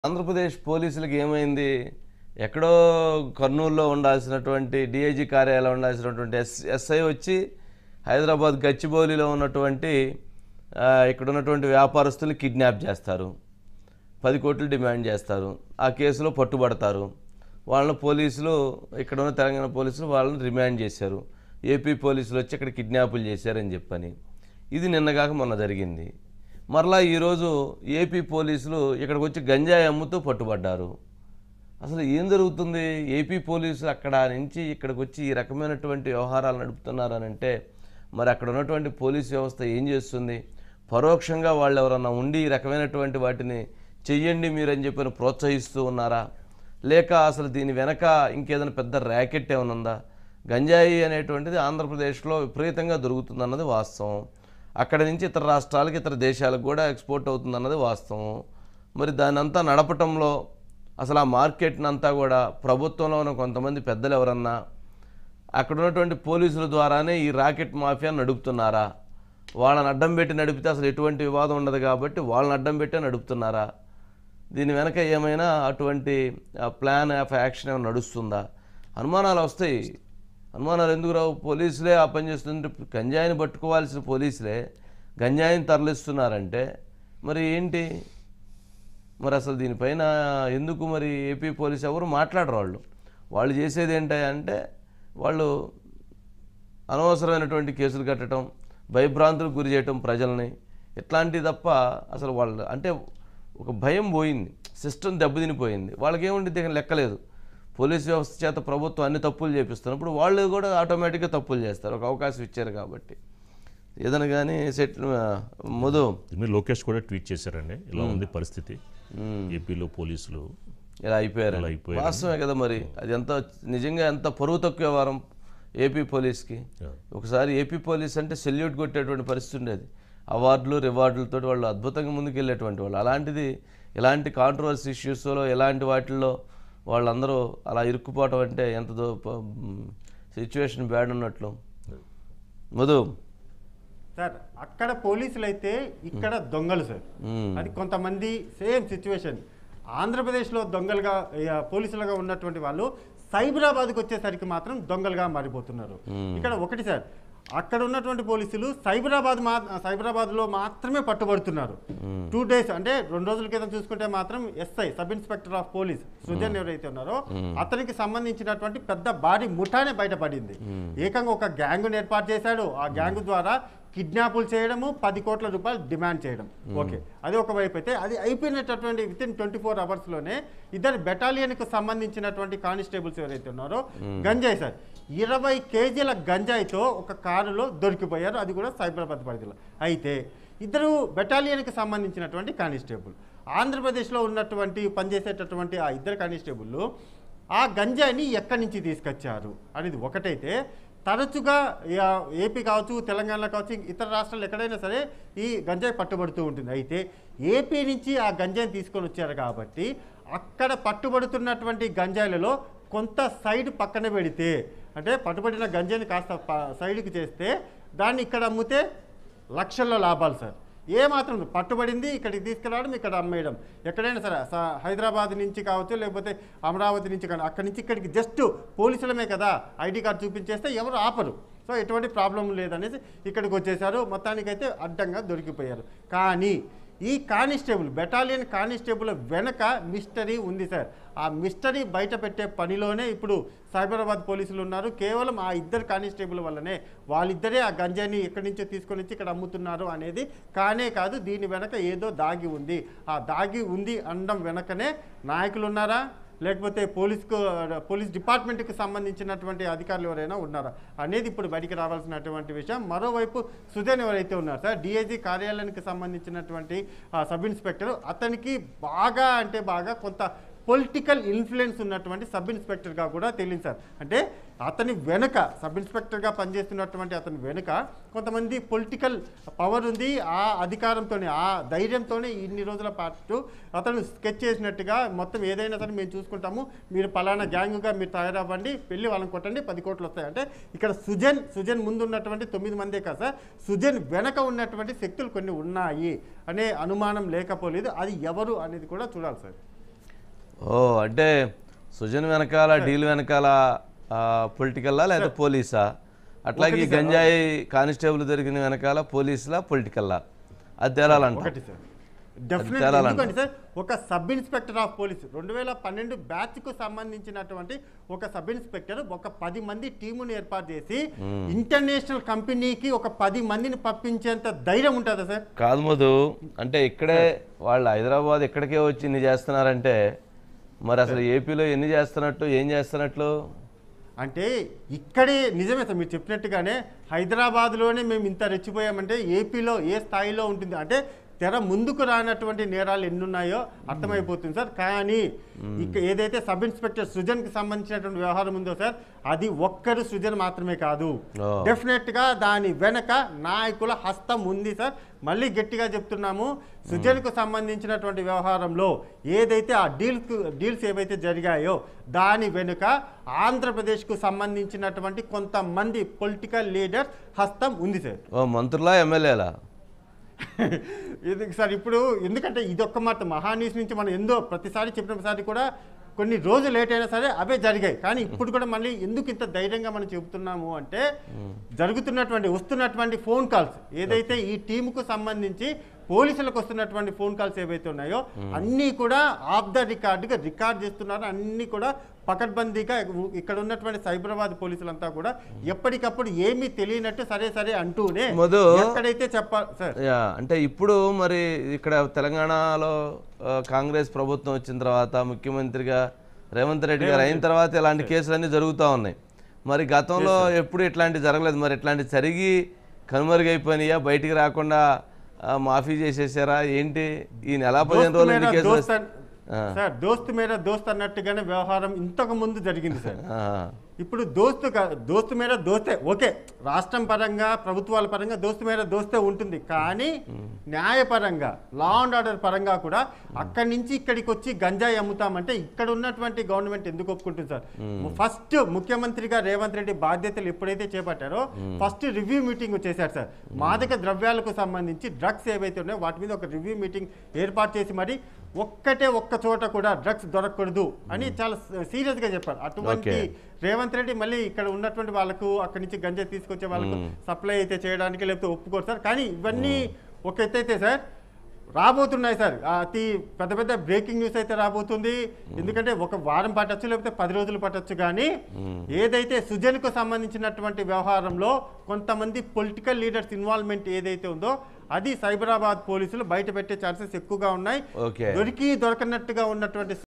ఆంధ్రప్రదేశ్ పోలీసులకు ఏమైంది ఎక్కడో కర్నూలులో ఉండాల్సినటువంటి డిఐజీ కార్యాలయం ఉండాల్సినటువంటి ఎస్ ఎస్ఐ వచ్చి హైదరాబాద్ గచ్చిబౌలిలో ఉన్నటువంటి ఆ, ఇక్కడ ఉన్నటువంటి వ్యాపారస్తులు కిడ్నాప్ చేస్తారు పది కోట్లు డిమాండ్ చేస్తారు ఆ కేసులో పట్టుబడతారు వాళ్ళని పోలీసులు ఇక్కడ ఉన్న తెలంగాణ పోలీసులు వాళ్ళని రిమాండ్ చేశారు ఏపీ పోలీసులు వచ్చి ఇక్కడ కిడ్నాపులు చేశారని చెప్పని ఇది నిన్నగాక మొన్న జరిగింది మరలా ఈరోజు ఏపీ పోలీసులు ఇక్కడికి వచ్చి గంజాయి అమ్ముతూ పట్టుబడ్డారు అసలు ఏం జరుగుతుంది ఏపీ పోలీసులు అక్కడ నుంచి ఇక్కడికి వచ్చి ఈ రకమైనటువంటి వ్యవహారాలు నడుపుతున్నారనంటే మరి అక్కడ ఉన్నటువంటి పోలీస్ వ్యవస్థ ఏం చేస్తుంది పరోక్షంగా వాళ్ళు ఎవరన్నా ఉండి ఈ రకమైనటువంటి వాటిని చెయ్యండి మీరని చెప్పి ప్రోత్సహిస్తూ ఉన్నారా లేక అసలు దీని వెనక ఇంకేదైనా పెద్ద ర్యాకెట్ ఏమైనా ఉందా గంజాయి అనేటువంటిది ఆంధ్రప్రదేశ్లో విపరీతంగా దొరుకుతుందన్నది వాస్తవం అక్కడ నుంచి ఇతర రాష్ట్రాలకు ఇతర దేశాలకు కూడా ఎక్స్పోర్ట్ అవుతుందన్నది వాస్తవం మరి దాని అంతా నడపటంలో అసలు ఆ మార్కెట్ని అంతా కూడా ప్రభుత్వంలో ఉన్న కొంతమంది పెద్దలు ఎవరన్నా అక్కడ ఉన్నటువంటి పోలీసుల ద్వారానే ఈ రాకెట్ మాఫియా నడుపుతున్నారా వాళ్ళని అడ్డం పెట్టి నడిపితే అసలు ఎటువంటి వివాదం ఉండదు కాబట్టి వాళ్ళని అడ్డం పెట్టే నడుపుతున్నారా దీని వెనక ఏమైనా అటువంటి ప్లాన్ ఆఫ్ యాక్షన్ ఏమైనా నడుస్తుందా అనుమానాలు వస్తాయి అనుమానాలు ఎందుకు రావు పోలీసులే ఆ పని చేస్తుంటే గంజాయిని పట్టుకోవాల్సిన పోలీసులే గంజాయిని తరలిస్తున్నారంటే మరి ఏంటి మరి అసలు దీనిపైన ఎందుకు మరి ఏపీ పోలీస్ ఎవరు మాట్లాడరు వాళ్ళు వాళ్ళు చేసేది ఏంటంటే వాళ్ళు అనవసరమైనటువంటి కేసులు కట్టడం భయభ్రాంతులకు గురి చేయటం ప్రజల్ని ఇట్లాంటివి తప్ప అసలు వాళ్ళు అంటే ఒక భయం పోయింది సిస్టమ్ దెబ్బతినిపోయింది వాళ్ళకి ఏముండి దగ్గర లెక్కలేదు పోలీస్ వ్యవస్థ చేత ప్రభుత్వం అన్ని తప్పులు చేపిస్తున్నప్పుడు వాళ్ళు కూడా ఆటోమేటిక్గా తప్పులు చేస్తారు ఒక అవకాశం ఇచ్చారు కాబట్టి ఏదైనా కానీ సెట్ మధు దీని మీద లోకేష్ కూడా ట్వీట్ చేశారండి ఇలా ఉంది పరిస్థితి ఏపీలో పోలీసులు ఇలా అయిపోయారు ఇలా అయిపోయారు. వాస్తవమే కదా మరి అది ఎంత నిజంగా ఎంత పరువు తక్కువ వ్యవహారం ఏపీ పోలీస్కి Yeah. ఒకసారి ఏపీ పోలీస్ అంటే సెల్యూట్ కొట్టేటువంటి పరిస్థితి ఉండేది అవార్డులు రివార్డులతో వాళ్ళు అద్భుతంగా ముందుకు వెళ్ళేటువంటి వాళ్ళు అలాంటిది ఇలాంటి కాంట్రవర్సీ ఇష్యూస్లో ఎలాంటి వాటిల్లో వాళ్ళందరూ అలా ఇరుక్కుపోవటం అంటే ఎంత సిచ్యువేషన్ బ్యాడ్ ఉన్నట్లు మధు సార్ అక్కడ పోలీసులు అయితే ఇక్కడ దొంగలు సార్ మ్మ్. అది కొంతమంది సేమ్ సిచ్యువేషన్ ఆంధ్రప్రదేశ్లో దొంగలుగా ఆ, పోలీసులుగా ఉన్నటువంటి వాళ్ళు సైబరాబాద్కి వచ్చేసరికి మాత్రం దొంగలుగా మారిపోతున్నారు ఇక్కడ ఒకటి సార్ అక్కడ ఉన్నటువంటి పోలీసులు సైబరాబాద్ మా సైబరాబాద్లో మాత్రమే పట్టుబడుతున్నారు టూ డేస్ అంటే రెండు రోజుల క్రితం చూసుకుంటే మాత్రం SI sub inspector of police Srujan ఎవరైతే ఉన్నారో అతనికి సంబంధించినటువంటి పెద్ద భారీ ముఠానే బయటపడింది ఏకంగా ఒక గ్యాంగుని ఏర్పాటు చేశాడు ఆ గ్యాంగ్ ద్వారా కిడ్నాపులు చేయడము పది కోట్ల రూపాయలు డిమాండ్ చేయడం ఓకే అది ఒక వైపు అయితే అది అయిపోయినటువంటి విత్ ఇన్ ట్వంటీ ఫోర్ అవర్స్లోనే ఇద్దరు బెటాలియన్కు సంబంధించినటువంటి కానిస్టేబుల్స్ ఎవరైతే ఉన్నారో గంజాయి సార్ ఇరవై కేజీల గంజాయితో ఒక కారులో దొరికిపోయారు అది కూడా సైబరాబాద్ పరిధిలో అయితే ఇద్దరు బెటాలియన్కి సంబంధించినటువంటి కానిస్టేబుల్ ఆంధ్రప్రదేశ్లో ఉన్నటువంటి పనిచేసేటటువంటి ఆ ఇద్దరు కానిస్టేబుల్ ఆ గంజాయిని ఎక్కడి నుంచి తీసుకొచ్చారు అనేది ఒకటైతే తరచుగా యా- ఏపీ కావచ్చు తెలంగాణ కావచ్చు ఇతర రాష్ట్రాలు ఎక్కడైనా సరే ఈ గంజాయి పట్టుబడుతూ ఉంటుంది అయితే ఏపీ నుంచి ఆ గంజాయిని తీసుకొని వచ్చారు కాబట్టి అక్కడ పట్టుబడుతున్నటువంటి గంజాయిలలో కొంత సైడ్ పక్కన పెడితే అంటే పట్టుబడిన గంజాయిని కాస్త ప- సైడ్కి చేస్తే దాన్ని ఇక్కడ అమ్మితే లక్షల్లో లాభాలు సార్ ఏ మాత్రం పట్టుబడింది ఇక్కడికి తీసుకురావడం ఇక్కడ అమ్మేయడం ఎక్కడైనా సరే స- హైదరాబాద్ నుంచి కావచ్చు లేకపోతే అమరావతి నుంచి కానీ అక్కడి నుంచి ఇక్కడికి జస్ట్ పోలీసులమే కదా ఐడి కార్డు చూపించేస్తే ఎవరు ఆపరు సో ఎటువంటి ప్రాబ్లం లేదనేసి ఇక్కడికి వచ్చేసారు మొత్తానికైతే అడ్డంగా దొరికిపోయారు కానీ ఈ కానిస్టేబుల్ బెటాలియన్ కానిస్టేబుల్ వెనక మిస్టరీ ఉంది సార్ ఆ మిస్టరీ బయట పెట్టే పనిలోనే ఇప్పుడు సైబరాబాద్ పోలీసులు ఉన్నారు కేవలం ఆ ఇద్దరు కానిస్టేబుల్ వల్లనే వాళ్ళిద్దరే ఆ గంజాయిని ఎక్కడి నుంచో తీసుకొని వచ్చి ఇక్కడ అమ్ముతున్నారు అనేది కానే కాదు దీని వెనక ఏదో దాగి ఉంది ఆ దాగి ఉంది అనడం వెనకనే నాయకులు ఉన్నారా లేకపోతే పోలీస్కు పోలీస్ డిపార్ట్మెంట్కి సంబంధించినటువంటి అధికారులు ఎవరైనా ఉన్నారా అనేది ఇప్పుడు బయటికి రావాల్సినటువంటి విషయం మరోవైపు సుజన్ ఎవరైతే ఉన్నారు సార్ డిఐజీ కార్యాలయానికి సంబంధించినటువంటి ఆ, సబ్ ఇన్స్పెక్టర్ అతనికి బాగా అంటే బాగా కొంత పొలిటికల్ ఇన్ఫ్లుయెన్స్ ఉన్నటువంటి సబ్ ఇన్స్పెక్టర్గా కూడా తెలియదు సార్ అంటే అతని వెనుక సబ్ ఇన్స్పెక్టర్గా పనిచేస్తున్నటువంటి అతని వెనుక కొంతమంది పొలిటికల్ పవర్ ఉంది ఆ అధికారంతోనే ఆ ధైర్యంతోనే ఇన్ని రోజుల పాటు అతను స్కెచ్ చేసినట్టుగా మొత్తం ఏదైనా సరే మేము చూసుకుంటాము మీరు పలానా గ్యాంగ్గా మీరు తయారవ్వండి పెళ్ళి వాళ్ళని కొట్టండి పది కోట్లు వస్తాయి అంటే ఇక్కడ సుజన్ సుజన్ ముందు ఉన్నటువంటి తొమ్మిది మందే కాదు సార్ సుజన్ వెనక ఉన్నటువంటి శక్తులు కొన్ని ఉన్నాయి అనే అనుమానం లేకపోలేదు అది ఎవరు అనేది కూడా చూడాలి సార్ ఓ అంటే సుజన్ వెనకాల డీల్ వెనకాల పొలిటికల్లా లేదా పోలీసా అట్లాగే ఈ గంజాయి కానిస్టేబుల్ దొరికిన వెనకాల పోలీసులా పొలిటికల్లా అది తేలాలంట ఒకటి సార్ డెఫినెట్ తేలాలంట. ఎందుకంటే సార్ ఒక సబ్ ఇన్స్పెక్టర్ ఆఫ్ పోలీస్ రెండు వేల పన్నెండు బ్యాచ్కు సంబంధించినటువంటి ఒక సబ్ ఇన్స్పెక్టర్ ఒక పది మంది టీముని ఏర్పాటు చేసి ఇంటర్నేషనల్ కంపెనీకి ఒక పది మందిని పంపించేంత ధైర్యం ఉంటుందా సార్ కాదు మధు అంటే ఇక్కడే వాళ్ళు హైదరాబాద్ ఇక్కడికే వచ్చి ఇన్ని చేస్తున్నారంటే మరి అసలు ఏపీలో ఎన్ని చేస్తున్నట్టు ఏం చేస్తున్నట్లు అంటే ఇక్కడే నిజమే సార్ మీరు చెప్పినట్టుగానే హైదరాబాద్లోనే మేము ఇంత రెచ్చిపోయామంటే ఏపీలో ఏ స్థాయిలో ఉంటుంది అంటే తెర ముందుకు రానటువంటి నేరాలు ఎన్ని ఉన్నాయో అర్థమైపోతుంది సార్ కానీ ఇక ఏదైతే సబ్ ఇన్స్పెక్టర్ సృజన్కి సంబంధించినటువంటి వ్యవహారం ఉందో సార్ అది ఒక్కరు సృజన్ మాత్రమే కాదు ఓ. డెఫినెట్ గా దాని వెనక నాయకుల హస్తం ఉంది సార్ మళ్ళీ గట్టిగా చెప్తున్నాము సుజన్కు సంబంధించినటువంటి వ్యవహారంలో ఏదైతే ఆ డీల్స్ డీల్స్ ఏవైతే జరిగాయో దాని వెనుక ఆంధ్రప్రదేశ్కు సంబంధించినటువంటి కొంతమంది పొలిటికల్ లీడర్స్ హస్తం ఉంది సార్ ఓ మంత్రులా ఎమ్మెల్యేలా ఇది సార్ ఇప్పుడు ఎందుకంటే ఇది ఒక్క మాట మహానీస్ నుంచి మనం ఎందో ప్రతిసారి చెప్పిన ప్రతిసారి కూడా కొన్ని రోజులు లేట్ అయినా సరే అవే జరిగాయి కానీ ఇప్పుడు కూడా మళ్ళీ ఎందుకు ఇంత ధైర్యంగా మనం చెబుతున్నాము అంటే జరుగుతున్నటువంటి వస్తున్నటువంటి ఫోన్ కాల్స్ ఏదైతే ఈ టీముకు సంబంధించి పోలీసులకు వస్తున్నటువంటి ఫోన్ కాల్స్ ఏవైతే ఉన్నాయో అన్నీ కూడా ఆఫ్ ద రికార్డుగా రికార్డ్ చేస్తున్నారు అన్నీ కూడా పకడ్బందీగా ఇక్కడ ఉన్నటువంటి సైబరాబాద్ పోలీసులంతా కూడా ఎప్పటికప్పుడు ఏమీ తెలియనట్టు సరే సరే అంటూనే మధు. ఎక్కడైతే చెప్పాలి సార్ యా అంటే ఇప్పుడు మరి ఇక్కడ తెలంగాణలో ఆ, కాంగ్రెస్ ప్రభుత్వం వచ్చిన తర్వాత ముఖ్యమంత్రిగా రేవంత్ రెడ్డి గారు అయిన తర్వాత ఇలాంటి కేసులన్నీ జరుగుతూ ఉన్నాయి మరి గతంలో ఎప్పుడు ఇట్లాంటి జరగలేదు మరి ఇట్లాంటి జరిగి కనుమరుగైపోయినాయా బయటికి రాకుండా ఆ, మాఫీ చేసేసారా ఏంటి ఈ నెల పదిహేను దోస్త్ రోజులు మేరా ఎన్ని కేసులు దోస్త్ వస్తాయి? అన్- సార్ దోస్త్ మేర దోస్త్ అన్నట్టుగానే వ్యవహారం ఇంతకు ముందు జరిగింది సార్ ఆ, ఇప్పుడు దోస్తు కా- దోస్తు మేర దోస్తే ఓకే రాష్ట్రం పరంగా ప్రభుత్వాల పరంగా దోస్తు మేర దోస్తే ఉంటుంది కానీ న్యాయపరంగా లా అండ్ ఆర్డర్ పరంగా కూడా అక్కడి నుంచి ఇక్కడికి వచ్చి గంజాయి అమ్ముతామంటే ఇక్కడ ఉన్నటువంటి గవర్నమెంట్ ఎందుకు ఒప్పుకుంటుంది సార్ ఫస్ట్ ముఖ్యమంత్రిగా రేవంత్ రెడ్డి బాధ్యతలు ఎప్పుడైతే చేపట్టారో ఫస్ట్ రివ్యూ మీటింగ్ చేశారు సార్ మాదక ద్రవ్యాలకు సంబంధించి డ్రగ్స్ ఏవైతే ఉన్నాయో వాటి మీద ఒక రివ్యూ మీటింగ్ ఏర్పాటు చేసి మరి ఒక్కటే ఒక్క చోట కూడా డ్రగ్స్ దొరకకూడదు అని చాలా సీరియస్ గా చెప్పారు అటువంటి Okay. రేవంత్ రెడ్డి మళ్ళీ ఇక్కడ ఉన్నటువంటి వాళ్ళకు అక్కడి నుంచి గంజా తీసుకొచ్చే వాళ్ళకు సప్లై అయితే చేయడానికి లేకపోతే ఒప్పుకోరు సార్ కానీ ఇవన్నీ ఒక ఎత్తు అయితే సార్ రాబోతున్నాయి సార్ ఆ అతి పెద్ద పెద్ద బ్రేకింగ్ న్యూస్ అయితే రాబోతుంది ఎందుకంటే ఒక వారం పట్టొచ్చు లేకపోతే పది రోజులు పట్టొచ్చు కానీ ఏదైతే సుజన్కు సంబంధించినటువంటి వ్యవహారంలో కొంతమంది పొలిటికల్ లీడర్స్ ఇన్వాల్వ్మెంట్ ఏదైతే ఉందో అది సైబరాబాద్ పోలీసులు బయట పెట్టే ఛాన్సెస్ ఎక్కువగా ఉన్నాయి ఓకే దొరికి దొరకనట్టుగా ఉన్నటువంటి